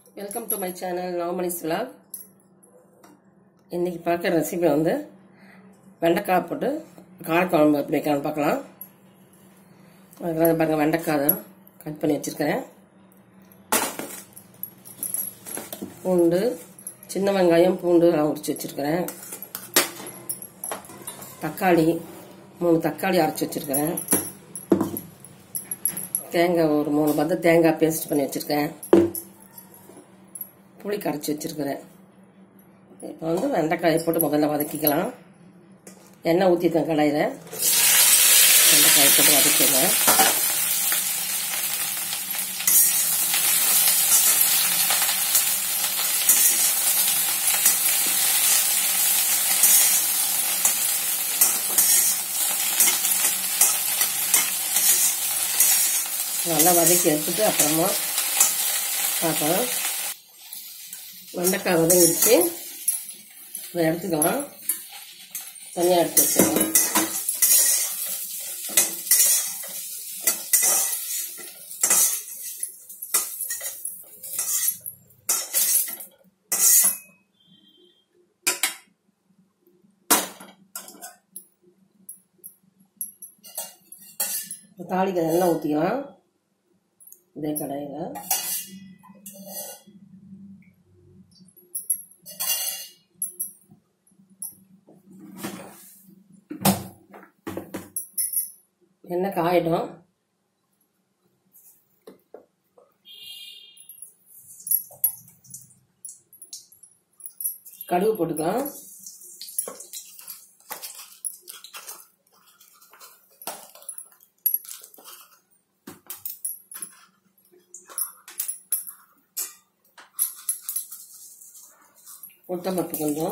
welcome to my channel Navamani's vlog இன்னைக்கு பார்க்குற recipe வந்து வெண்டைக்காய் போட்டு காரக்குழம்பு எப்படி வைக்கலாம்னு பார்க்கலாம் அதுக்காக பாருங்கள் வெண்டைக்காய் தான் கட் பண்ணி வச்சுருக்கிறேன் பூண்டு சின்ன வெங்காயம் பூண்டு எல்லாம் உரிச்சு வச்சுருக்கிறேன் தக்காளி மூணு தக்காளி அரைச்சி வச்சுருக்கிறேன் தேங்காய் ஒரு மூணு பத்து தேங்காய் பேஸ்ட் பண்ணி வச்சுருக்கேன் புளி கரைச்சி வச்சுருக்கிறேன் இப்போ வந்து வெண்டைக்காயை போட்டு முதல்ல வதக்கிக்கலாம் எண்ணெய் ஊற்றிட்டேன் கடாயில் வெண்டைக்காயை போட்டு வதக்கிடுவேன் நல்லா வதக்கி எடுத்துட்டு அப்புறமா பார்க்கலாம் வெண்டைக்காய் வதங்கிடுச்சு இதை எடுத்துக்கலாம் தனியாக எடுத்து வச்சுக்கலாம் தாளிக்கு எண்ணெய் ஊற்றிக்கலாம் இதே கடாயில் எண்ணெய் காயிடும் கடுகு போட்டுக்கலாம் உளுத்தம்பருப்பு கொஞ்சம்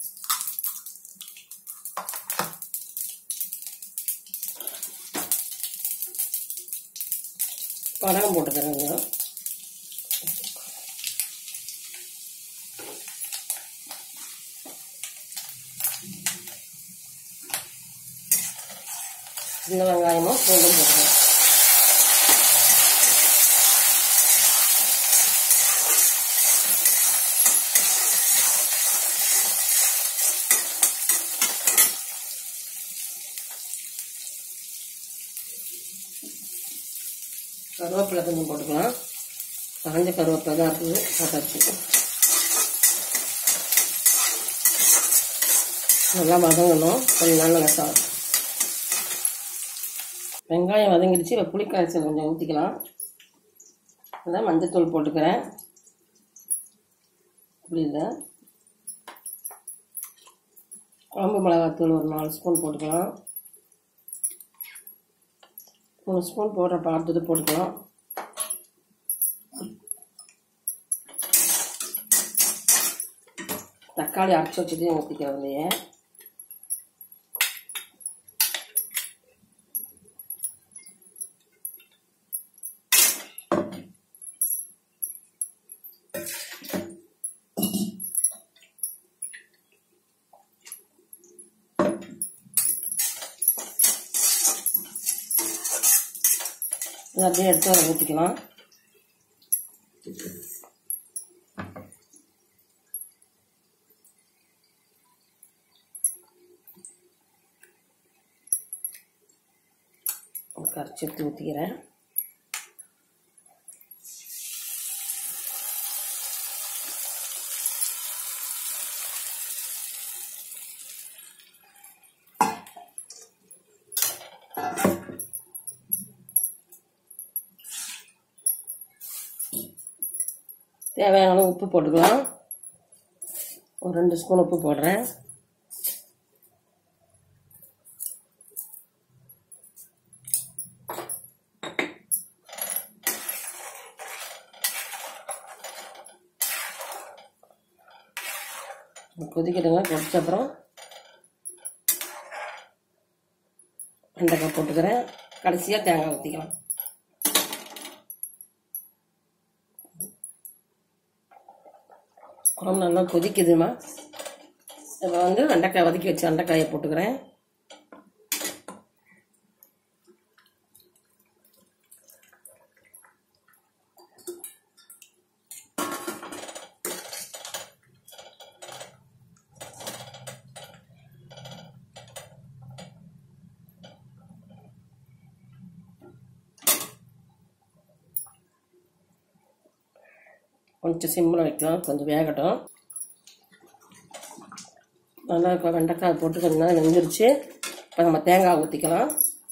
வடகம் போட்டுக்கிறேன் கொஞ்சம் சின்ன வெங்காயமும் பூண்டும் போட்டுக்கிறேன் கருவேப்பிலை கொஞ்சம் போட்டுக்கலாம் காஞ்ச கருவேப்பிலை தான் இருக்குது போட்டாச்சு நல்லா வதங்கணும் கொஞ்ச நாள் நல்லா சா வெங்காயம் வதங்கிடுச்சு இப்போ புளி கரைசல் கொஞ்சம் ஊற்றிக்கலாம் அதான் மஞ்சத்தூள் போட்டுக்கிறேன் புளியில் குழம்பு மிளகாத்தூள் ஒரு நாலு ஸ்பூன் போட்டுக்கலாம் மூணு ஸ்பூன் போடுற பார்த்துட்டு போட்டுக்கலாம் தக்காளி அரைச்சி வச்சுட்டு ஊற்றிக்கிறோம் இல்லையே இதை அப்படியே எடுத்து அதை ஊற்றிக்கலாம் கரைச்சி எடுத்து ஊற்றிக்கிறேன் தேவையான அளவு உப்பு போட்டுக்கலாம் ஒரு ரெண்டு ஸ்பூன் உப்பு போடுறேன் கொதிக்கிடுங்க கொதிச்ச அப்புறம் வெண்டைக்காய் போட்டுக்கிறேன் கடைசியாக தேங்காய் ஊற்றிக்கலாம் குழம்பு நல்லா கொதிக்குதுமா இப்போ வந்து வெண்டைக்காய் வதக்கி வச்சு வெண்டைக்காயை போட்டுக்கிறேன் கொஞ்சம் சிம்மில் வைக்கலாம் கொஞ்சம் வேகட்டும் நல்லா இப்போ வெண்டைக்காய் போட்டு கொஞ்ச நேரம் வெந்துருச்சு இப்போ நம்ம தேங்காய் ஊற்றிக்கலாம்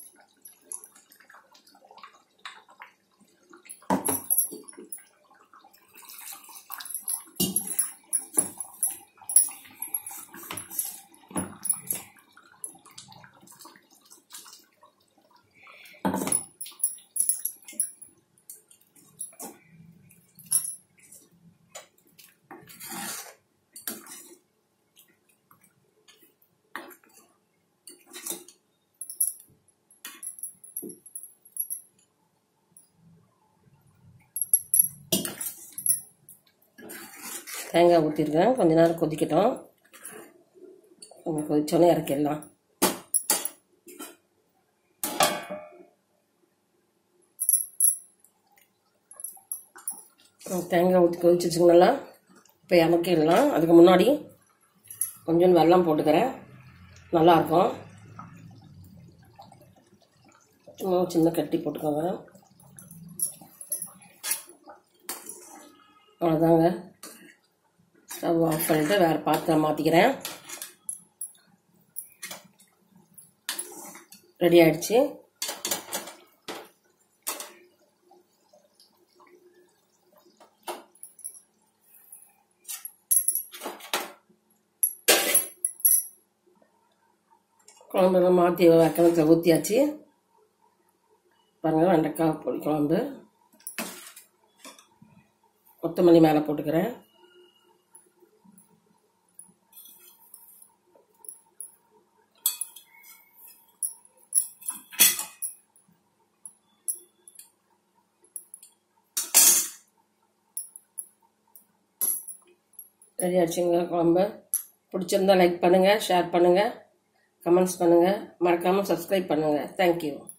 தேங்காய் ஊற்றிருக்கேன் கொஞ்ச நேரம் கொதிக்கட்டும் கொஞ்சம் கொதிச்சோன்னே இறக்கிடலாம் தேங்காய் ஊற்றி கொதிச்சிச்சுங்களா இப்போ இறக்கிடலாம் அதுக்கு முன்னாடி கொஞ்சம் வெல்லம் போட்டுக்கிறேன் நல்லாயிருக்கும் சும்மா ஒரு சின்ன கட்டி போட்டுக்கோங்க அவ்வளோதாங்க ஸ்டவ் ஆஃப் பண்ணிவிட்டு வேறு பாத்திரம் மாற்றிக்கிறேன் ரெடி ஆயிடுச்சு குழம்பெல்லாம் மாற்றி கிணத்துல ஊற்றியாச்சு பாருங்கள் வெண்டைக்காய் பொடி குழம்பு கொத்தமல்லி மேலே போட்டுக்கிறேன் ரெடி ஆச்சுங்க குழம்பு பிடிச்சிருந்தா லைக் பண்ணுங்கள் ஷேர் பண்ணுங்கள் கமெண்ட்ஸ் பண்ணுங்கள் மறக்காமல் சப்ஸ்கிரைப் பண்ணுங்கள் தேங்க்யூ